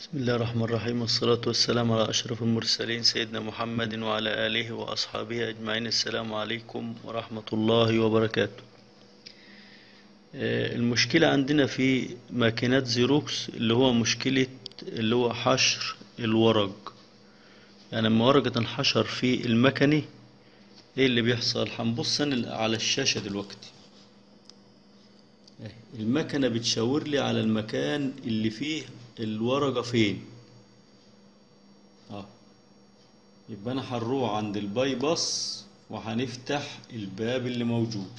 بسم الله الرحمن الرحيم والصلاة والسلام على أشرف المرسلين سيدنا محمد وعلى آله وأصحابه أجمعين السلام عليكم ورحمة الله وبركاته آه، المشكلة عندنا في ماكينات زيروكس اللي هو مشكلة اللي هو حشر الورق يعني لما ورقة تنحشر في المكنة ايه اللي بيحصل هنبص أنا على الشاشة دلوقتي المكنة بتشاور لي على المكان اللي فيه الورقة فين اه يبقى انا هنروح عند الباي باس وهنفتح الباب اللي موجود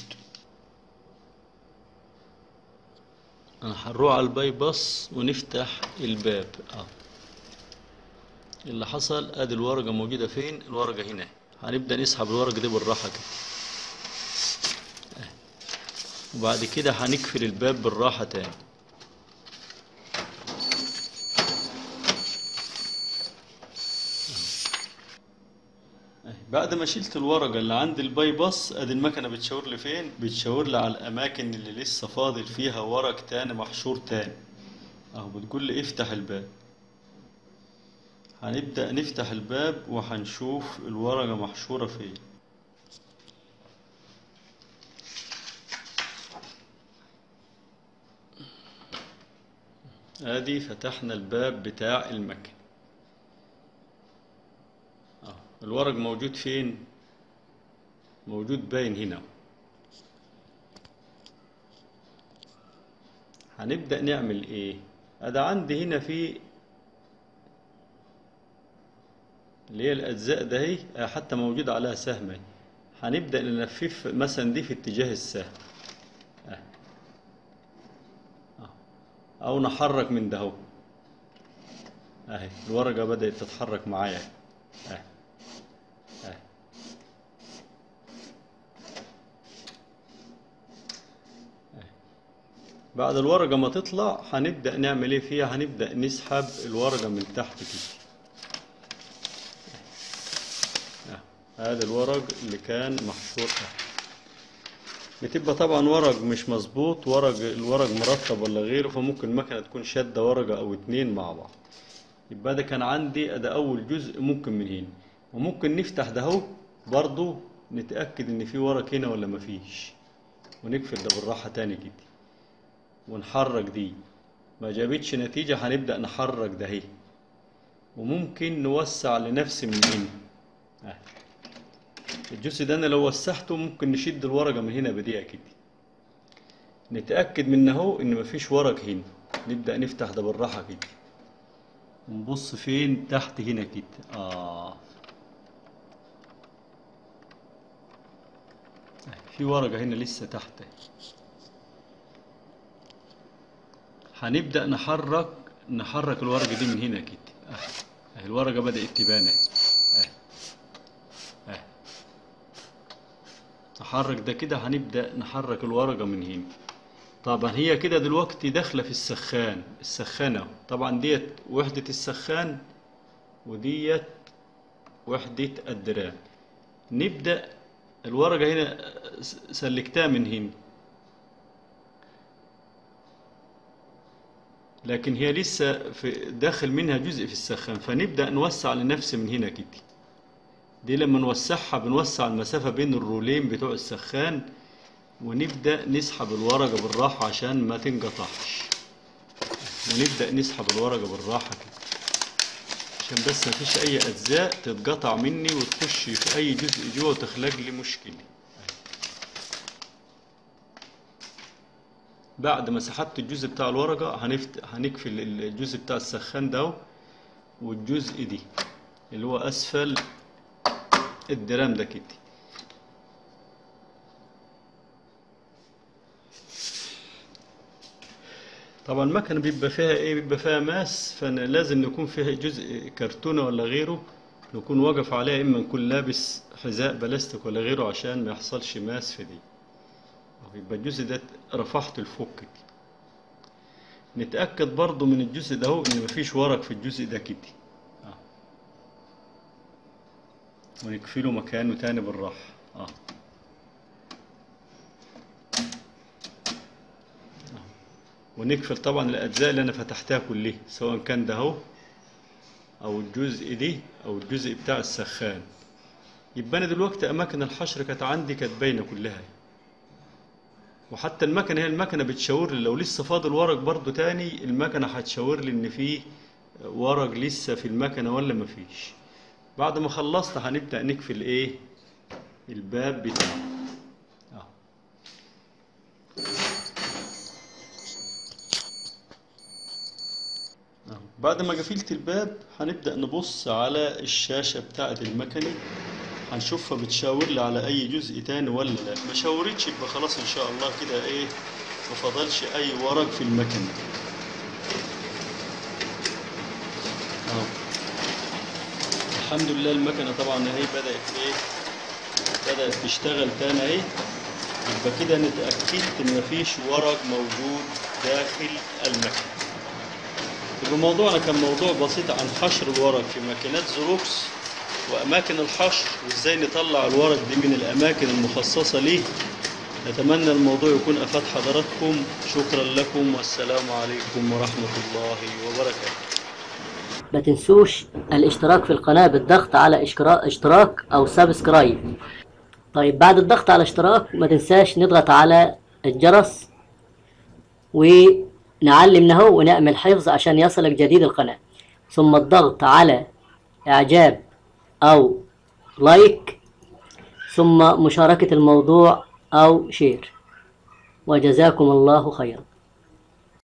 انا هنروح على الباي باس ونفتح الباب اه اللي حصل ادي الورقة موجودة فين الورقة هنا هنبدأ نسحب الورقة دي بالراحة كده وبعد كده هنقفل الباب بالراحة تاني بعد ما شلت الورقة اللي عند الباي باس ادي المكنة بتشاور لي فين بتشاور لي على الاماكن اللي لسه فاضل فيها ورق تاني محشور تاني اهو بتقول لي افتح الباب هنبدأ نفتح الباب وهنشوف الورقة محشورة فين ادي فتحنا الباب بتاع المكن اه الورق موجود فين موجود باين هنا هنبدأ نعمل ايه ادي عندي هنا في اللي هي الاجزاء ده هي حتى موجود عليها سهم اهي. هنبدأ نلفف مثلا دي في اتجاه السهم اه. اه. او نحرك من ده اهو اهي الورقة بدأت تتحرك معايا اهي اهي اهي. بعد الورقة ما تطلع هنبدأ نعمل ايه فيها هنبدأ نسحب الورقة من تحت كده هذا الورق اللي كان محشور بتبقى طبعا ورق مش مظبوط ورق الورق مرتب ولا غيره فممكن المكنة تكون شادة ورقة او اتنين مع بعض يبقى ده كان عندي ده اول جزء ممكن من هنا وممكن نفتح ده اهو برضو نتأكد ان في ورق هنا ولا مفيش ونقفل ده بالراحة تاني كده ونحرك دي ما جابتش نتيجة هنبدأ نحرك ده اهي وممكن نوسع لنفس من هنا اهي الجزء ده انا لو وسعته ممكن نشد الورقة من هنا بدقيقة كده نتأكد من اهو ان مفيش ورق هنا نبدأ نفتح ده بالراحة كده ونبص فين تحت هنا كده اه في ورقة هنا لسه تحت هنبدأ نحرك نحرك الورقة دي من هنا كده اه الورقة بدأت تبان اه اه نحرك ده كده هنبدأ نحرك الورقة من هنا طبعا هي كده دلوقتي داخلة في السخان السخانة طبعا ديت وحدة السخان وديت وحدة الدران نبدأ الورقة هنا سلكتها من هنا لكن هي لسه في داخل منها جزء في السخان فنبدأ نوسع لنفس من هنا كده دي لما نوسعها بنوسع المسافة بين الرولين بتوع السخان ونبدأ نسحب الورقة بالراحة عشان ما تنقطعش ونبدأ نسحب الورقة بالراحة كده عشان بس مفيش أي أجزاء تتقطع مني وتخش في أي جزء جوه وتخلق لي مشكلة بعد ما سحبت الجزء بتاع الورقة هنفت... هنقفل الجزء بتاع السخان ده والجزء دي اللي هو أسفل الدرام ده كده طبعا المكنه بيبقى فيها ايه بيبقى فيها ماس فانا لازم نكون فيها جزء كرتونه ولا غيره نكون واقف عليها اما نكون لابس حذاء بلاستيك ولا غيره عشان ما يحصلش ماس في دي يبقى الجزء ده رفعته لفوق كده نتاكد برضو من الجزء ده هو ان مفيش ورق في الجزء ده كده ونقفله مكانه تاني بالراحة اه ونقفل طبعا الأجزاء اللي أنا فتحتها كلها سواء كان ده اهو او الجزء دي او الجزء بتاع السخان يبقى انا دلوقتي اماكن الحشر كانت عندي كانت باينه كلها وحتى المكنه هي المكنه بتشاور لي لو لسه فاضل ورق برضو تاني المكنه هتشاور لي ان في ورق لسه في المكنه ولا مفيش بعد ما خلصت هنبدا نقفل ايه الباب بتاعه أهو. أهو. بعد ما قفلت الباب هنبدأ نبص على الشاشة بتاعة المكنة هنشوفها بتشاور لي على أي جزء تاني ولا لا ما شاورتش يبقى خلاص إن شاء الله كده إيه ما فضلش أي ورق في المكنة أهو الحمد لله المكنة طبعا اهي بدأت ايه بدأت تشتغل تاني اهي يبقى كده انا اتأكدت ان مفيش ورق موجود داخل المكنة يبقى موضوعنا كان موضوع بسيط عن حشر الورق في ماكينات زروكس وأماكن الحشر وإزاي نطلع الورق دي من الأماكن المخصصة ليه نتمنى الموضوع يكون أفاد حضراتكم شكرا لكم والسلام عليكم ورحمة الله وبركاته ما تنسوش الاشتراك في القناة بالضغط على اشتراك, اشتراك أو سبسكرايب طيب بعد الضغط على اشتراك ما تنساش نضغط على الجرس ونعلم نهو ونعمل حفظ عشان يصلك جديد القناة ثم الضغط على إعجاب أو لايك ثم مشاركة الموضوع أو شير وجزاكم الله خيرا